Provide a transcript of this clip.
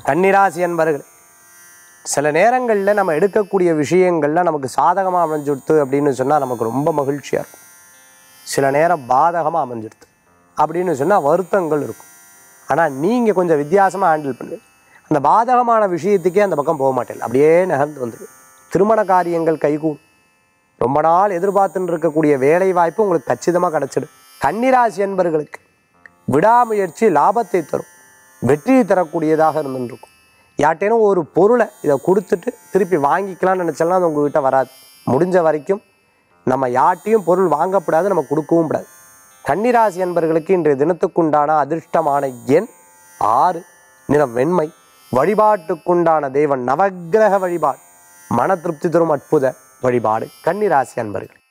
கன்னிராசி அன்பர்கள் சில நேரங்களில் நம்ம எடுக்கக்கூடிய விஷயங்கள்ல நமக்கு சாதகமாக அமைஞ்சுடுத்து அப்படின்னு சொன்னால் நமக்கு ரொம்ப மகிழ்ச்சியாக இருக்கும் சில நேரம் பாதகமாக அமைஞ்சிடுது அப்படின்னு சொன்னால் வருத்தங்கள் இருக்கும் ஆனால் நீங்கள் கொஞ்சம் வித்தியாசமாக ஹேண்டில் பண்ணுங்க அந்த பாதகமான விஷயத்துக்கே அந்த பக்கம் போக மாட்டேன் அப்படியே நகர்ந்து வந்துடும் திருமண காரியங்கள் கைகூடும் ரொம்ப நாள் எதிர்பார்த்துன்னு இருக்கக்கூடிய வேலை வாய்ப்பு உங்களுக்கு கச்சிதமாக கிடச்சிடும் கன்னிராசி என்பர்களுக்கு விடாமுயற்சி லாபத்தை தரும் வெற்றியை தரக்கூடியதாக இருந்துருக்கும் யார்ட்டேனும் ஒரு பொருளை இதை கொடுத்துட்டு திருப்பி வாங்கிக்கலாம்னு நினச்சாலும் அது உங்ககிட்ட வராது முடிஞ்ச வரைக்கும் நம்ம யார்ட்டையும் பொருள் வாங்கக்கூடாது நம்ம கொடுக்கவும் கூடாது கன்னிராசி என்பர்களுக்கு இன்றைய தினத்துக்குண்டான அதிர்ஷ்டமான எண் ஆறு நிறம் வெண்மை வழிபாட்டுக்குண்டான தெய்வன் நவக்கிரக வழிபாடு மன திருப்தி தரும் அற்புத வழிபாடு கன்னிராசி அன்பர்கள்